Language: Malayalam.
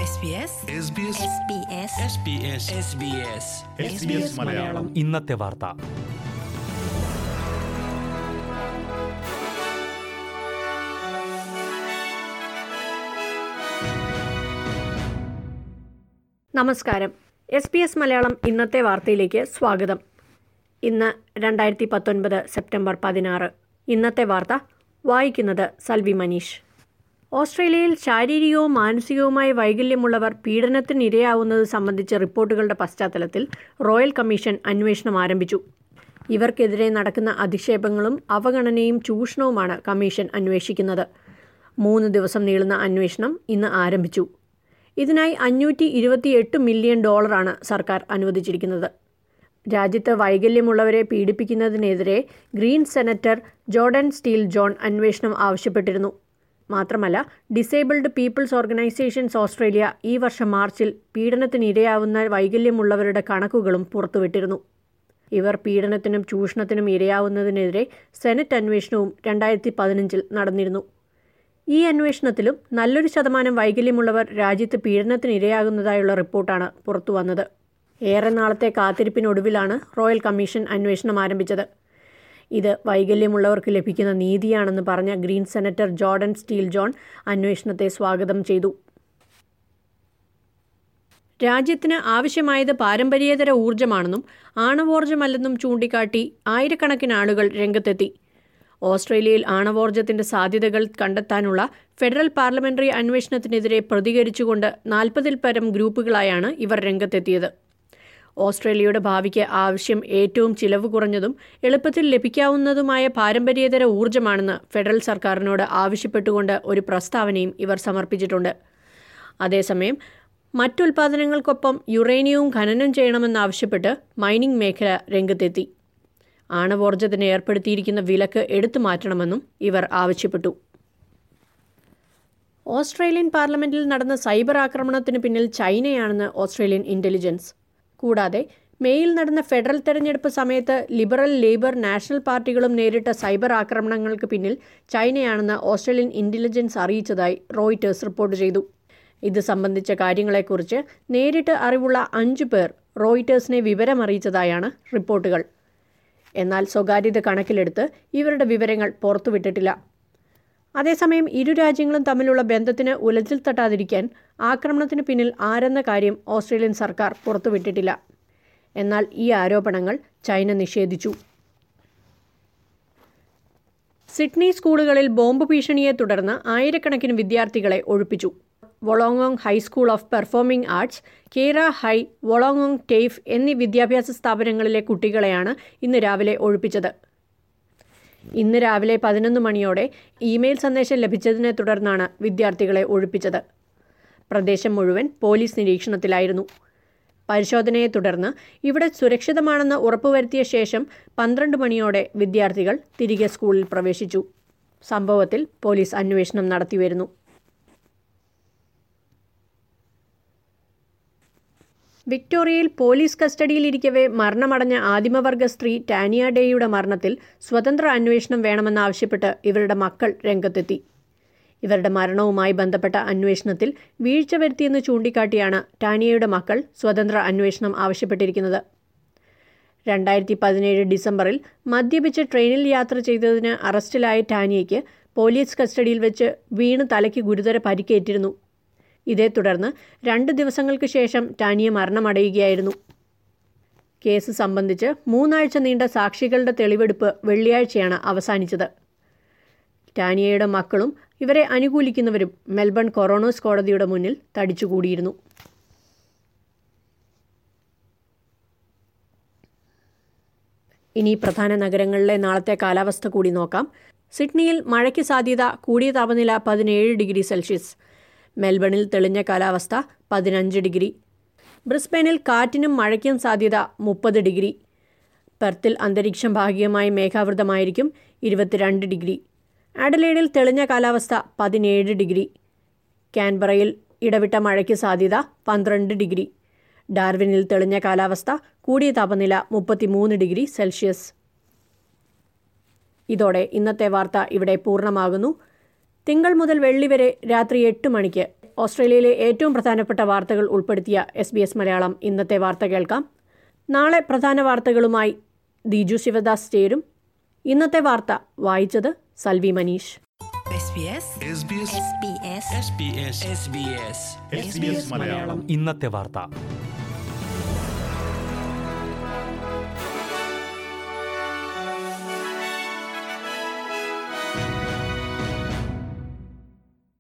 SBS SBS SBS മലയാളം ഇന്നത്തെ വാർത്ത നമസ്കാരം എസ് പി എസ് മലയാളം ഇന്നത്തെ വാർത്തയിലേക്ക് സ്വാഗതം ഇന്ന് രണ്ടായിരത്തി പത്തൊൻപത് സെപ്റ്റംബർ പതിനാറ് ഇന്നത്തെ വാർത്ത വായിക്കുന്നത് സൽവി മനീഷ് ഓസ്ട്രേലിയയിൽ ശാരീരികവും മാനസികവുമായ വൈകല്യമുള്ളവർ പീഡനത്തിനിരയാവുന്നത് സംബന്ധിച്ച റിപ്പോർട്ടുകളുടെ പശ്ചാത്തലത്തിൽ റോയൽ കമ്മീഷൻ അന്വേഷണം ആരംഭിച്ചു ഇവർക്കെതിരെ നടക്കുന്ന അധിക്ഷേപങ്ങളും അവഗണനയും ചൂഷണവുമാണ് കമ്മീഷൻ അന്വേഷിക്കുന്നത് മൂന്ന് ദിവസം നീളുന്ന അന്വേഷണം ഇന്ന് ആരംഭിച്ചു ഇതിനായി അഞ്ഞൂറ്റി ഇരുപത്തിയെട്ട് മില്യൺ ഡോളറാണ് സർക്കാർ അനുവദിച്ചിരിക്കുന്നത് രാജ്യത്ത് വൈകല്യമുള്ളവരെ പീഡിപ്പിക്കുന്നതിനെതിരെ green senator Jordan Steele John അന്വേഷണം ആവശ്യപ്പെട്ടിരുന്നു മാത്രമല്ല ഡിസേബിൾഡ് പീപ്പിൾസ് ഓർഗനൈസേഷൻസ് ഓസ്ട്രേലിയ ഈ വർഷം മാർച്ചിൽ പീഡനത്തിനിരയാവുന്ന വൈകല്യമുള്ളവരുടെ കണക്കുകളും പുറത്തുവിട്ടിരുന്നു ഇവർ പീഡനത്തിനും ചൂഷണത്തിനും ഇരയാവുന്നതിനെതിരെ സെനറ്റ് അന്വേഷണവും രണ്ടായിരത്തി പതിനഞ്ചിൽ നടന്നിരുന്നു ഈ അന്വേഷണത്തിലും നല്ലൊരു ശതമാനം വൈകല്യമുള്ളവർ രാജ്യത്ത് പീഡനത്തിന് ഇരയാകുന്നതായുള്ള റിപ്പോർട്ടാണ് പുറത്തുവന്നത് ഏറെ നാളത്തെ കാത്തിരിപ്പിനൊടുവിലാണ് റോയൽ കമ്മീഷൻ അന്വേഷണം ആരംഭിച്ചത് ഇത് വൈകല്യമുള്ളവർക്ക് ലഭിക്കുന്ന നീതിയാണെന്ന് പറഞ്ഞ green senator Jordan Steele John അന്വേഷണത്തെ സ്വാഗതം ചെയ്തു രാജ്യത്തിന് ആവശ്യമായത് പാരമ്പര്യേതര ഊർജ്ജമാണെന്നും ആണവോർജ്ജമല്ലെന്നും ചൂണ്ടിക്കാട്ടി ആയിരക്കണക്കിന് ആളുകൾ രംഗത്തെത്തി ഓസ്ട്രേലിയയിൽ ആണവോർജ്ജത്തിന്റെ സാധ്യതകൾ കണ്ടെത്താനുള്ള ഫെഡറൽ പാർലമെന്ററി അന്വേഷണത്തിനെതിരെ പ്രതികരിച്ചുകൊണ്ട് നാൽപ്പതിൽ പരം ഗ്രൂപ്പുകളായാണ് ഇവർ രംഗത്തെത്തിയത് ഓസ്ട്രേലിയയുടെ ഭാവിക്ക് ആവശ്യം ഏറ്റവും ചിലവ് കുറഞ്ഞതും എളുപ്പത്തിൽ ലഭിക്കാവുന്നതുമായ പാരമ്പര്യേതര ഊർജ്ജമാണെന്ന് ഫെഡറൽ സർക്കാരിനോട് ആവശ്യപ്പെട്ടുകൊണ്ട് ഒരു പ്രസ്താവനയും ഇവർ സമർപ്പിച്ചിട്ടുണ്ട് അതേസമയം മറ്റുൽപാദനങ്ങൾക്കൊപ്പം യുറേനിയവും ഖനനം ചെയ്യണമെന്നാവശ്യപ്പെട്ട് മൈനിംഗ് മേഖല രംഗത്തെത്തി ആണവോർജ്ജത്തിന് ഏർപ്പെടുത്തിയിരിക്കുന്ന വിലക്ക് എടുത്തു മാറ്റണമെന്നും ഇവർ ആവശ്യപ്പെട്ടു ഓസ്ട്രേലിയൻ പാർലമെന്റിൽ നടന്ന സൈബർ ആക്രമണത്തിന് പിന്നിൽ ചൈനയാണെന്ന് ഓസ്ട്രേലിയൻ ഇന്റലിജൻസ് കൂടാതെ മേയിൽ നടന്ന ഫെഡറൽ തെരഞ്ഞെടുപ്പ് സമയത്ത് ലിബറൽ ലേബർ നാഷണൽ പാർട്ടികളും നേരിട്ട സൈബർ ആക്രമണങ്ങൾക്ക് പിന്നിൽ ചൈനയാണെന്ന് ഓസ്ട്രേലിയൻ ഇന്റലിജൻസ് അറിയിച്ചതായി റോയിറ്റേഴ്സ് റിപ്പോർട്ട് ചെയ്തു ഇത് സംബന്ധിച്ച കാര്യങ്ങളെക്കുറിച്ച് നേരിട്ട് അറിവുള്ള അഞ്ചു പേർ റോയിറ്റേഴ്സിനെ വിവരമറിയിച്ചതായാണ് റിപ്പോർട്ടുകൾ എന്നാൽ സ്വകാര്യത കണക്കിലെടുത്ത് ഇവരുടെ വിവരങ്ങൾ പുറത്തുവിട്ടിട്ടില്ല അതേസമയം ഇരു രാജ്യങ്ങളും തമ്മിലുള്ള ബന്ധത്തിന് ഉലച്ചിൽ തട്ടാതിരിക്കാൻ ആക്രമണത്തിന് പിന്നിൽ ആരെന്ന കാര്യം ഓസ്ട്രേലിയൻ സർക്കാർ പുറത്തുവിട്ടിട്ടില്ല എന്നാൽ ഈ ആരോപണങ്ങൾ ചൈന നിഷേധിച്ചു സിഡ്നി സ്കൂളുകളിൽ ബോംബ് ഭീഷണിയെ തുടർന്ന് ആയിരക്കണക്കിന് വിദ്യാർത്ഥികളെ ഒഴിപ്പിച്ചു വൊളോങ്ങോങ് ഹൈസ്കൂൾ ഓഫ് പെർഫോമിംഗ് ആർട്സ് കേര ഹൈ വൊളോങ്ങോങ് ടേഫ് എന്നീ വിദ്യാഭ്യാസ സ്ഥാപനങ്ങളിലെ കുട്ടികളെയാണ് ഇന്ന് രാവിലെ ഒഴിപ്പിച്ചത് ഇന്ന് രാവിലെ പതിനൊന്ന് മണിയോടെ ഇമെയിൽ സന്ദേശം ലഭിച്ചതിനെ തുടർന്നാണ് വിദ്യാർത്ഥികളെ ഒഴിപ്പിച്ചത് പ്രദേശം മുഴുവൻ പോലീസ് നിരീക്ഷണത്തിലായിരുന്നു പരിശോധനയെ തുടർന്ന് ഇവിടെ സുരക്ഷിതമാണെന്ന് ഉറപ്പുവരുത്തിയ ശേഷം പന്ത്രണ്ട് മണിയോടെ വിദ്യാർത്ഥികൾ തിരികെ സ്കൂളിൽ പ്രവേശിച്ചു സംഭവത്തിൽ പോലീസ് അന്വേഷണം നടത്തിവരുന്നു വിക്ടോറിയയിൽ പോലീസ് കസ്റ്റഡിയിലിരിക്കവേ മരണമടഞ്ഞ ആദിമവർഗ സ്ത്രീ ടാനിയ ഡേയുടെ മരണത്തിൽ സ്വതന്ത്ര അന്വേഷണം വേണമെന്നാവശ്യപ്പെട്ട് ഇവരുടെ മക്കൾ രംഗത്തെത്തി ഇവരുടെ മരണവുമായി ബന്ധപ്പെട്ട അന്വേഷണത്തിൽ വീഴ്ച വരുത്തിയെന്ന് ചൂണ്ടിക്കാട്ടിയാണ് ടാനിയയുടെ മക്കൾ സ്വതന്ത്ര അന്വേഷണം ആവശ്യപ്പെട്ടിരിക്കുന്നത് രണ്ടായിരത്തി പതിനേഴ് ഡിസംബറിൽ മദ്യപിച്ച് ട്രെയിനിൽ യാത്ര ചെയ്തതിന് അറസ്റ്റിലായ ടാനിയയ്ക്ക് പോലീസ് കസ്റ്റഡിയിൽ വെച്ച് വീണ് തലയ്ക്ക് ഗുരുതര പരിക്കേറ്റിരുന്നു ഇതേ തുടർന്ന് രണ്ട് ദിവസങ്ങൾക്ക് ശേഷം ടാനിയ മരണമടയുകയായിരുന്നു കേസ് സംബന്ധിച്ച് മൂന്നാഴ്ച നീണ്ട സാക്ഷികളുടെ തെളിവെടുപ്പ് വെള്ളിയാഴ്ചയാണ് അവസാനിച്ചത് ടാനിയയുടെ മക്കളും ഇവരെ അനുകൂലിക്കുന്നവരും മെൽബൺ കൊറോണോസ് കോടതിയുടെ മുന്നിൽ തടിച്ചുകൂടിയിരുന്നു ഇനി പ്രധാന നഗരങ്ങളിലെ നാളത്തെ കാലാവസ്ഥ കൂടി നോക്കാം സിഡ്നിയിൽ മഴയ്ക്ക് സാധ്യത കൂടിയ താപനില പതിനേഴ് ഡിഗ്രി സെൽഷ്യസ് മെൽബണിൽ തെളിഞ്ഞ കാലാവസ്ഥ പതിനഞ്ച് ഡിഗ്രി ബ്രിസ്ബെയിനിൽ കാറ്റിനും മഴയ്ക്കും സാധ്യത മുപ്പത് ഡിഗ്രി പെർത്തിൽ അന്തരീക്ഷം ഭാഗികമായി മേഘാവൃതമായിരിക്കും ഇരുപത്തിരണ്ട് ഡിഗ്രി ആഡലേഡിൽ തെളിഞ്ഞ കാലാവസ്ഥ പതിനേഴ് ഡിഗ്രി കാൻബറയിൽ ഇടവിട്ട മഴയ്ക്ക് സാധ്യത പന്ത്രണ്ട് ഡിഗ്രി ഡാർവിനിൽ തെളിഞ്ഞ കാലാവസ്ഥ കൂടിയ താപനില മുപ്പത്തിമൂന്ന് ഡിഗ്രി സെൽഷ്യസ് ഇതോടെ ഇന്നത്തെ വാർത്ത ഇവിടെ പൂർണ്ണമാകുന്നു തിങ്കൾ മുതൽ വെള്ളി വരെ രാത്രി എട്ട് മണിക്ക് ഓസ്ട്രേലിയയിലെ ഏറ്റവും പ്രധാനപ്പെട്ട വാർത്തകൾ ഉൾപ്പെടുത്തിയ എസ് ബി എസ് മലയാളം ഇന്നത്തെ വാർത്ത കേൾക്കാം നാളെ പ്രധാന വാർത്തകളുമായി ദിജു ശിവദാസ് ചേരും ഇന്നത്തെ വാർത്ത വായിച്ചത് Salvi Manish SBS SBS SBS SBS SBS SBS Malayalam ഇന്നത്തെ വാർത്ത